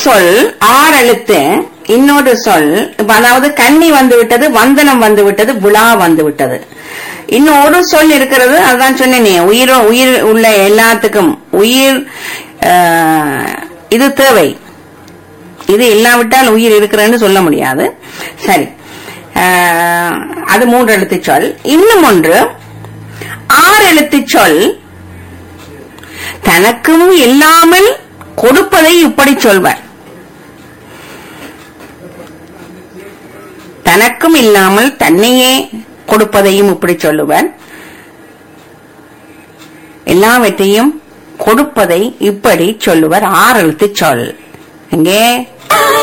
சொல் ஆறு எழுத்து இன்னொரு சொல் இப்ப அதாவது கன்னி வந்து விட்டது வந்தனம் வந்து விட்டது விழா வந்து விட்டது இன்னும் ஒரு சொல் இருக்கிறது அதான் சொன்னேனே உயிர் உயிர் உள்ள எல்லாத்துக்கும் உயிர் ஆஹ், இது தேவை இது இல்லாவிட்டால் உயிர் இருக்கிறேன்னு சொல்ல முடியாது சரி ஆஹ், அது மூன்று எழுத்து சொல் இன்னும் ஒன்று ஆறு எழுத்து சொல் தனக்கும் இல்லாமல் கொடுப்பதை இப்படி சொல்வர் தனக்கும் இல்லாமல் தன்னையே கொடுப்பதையும் இப்படி சொல்லுவர் எல்லாவற்றையும் கொடுப்பதை இப்படி சொல்லுவர் ஆறு எழுத்து சொல் எங்கே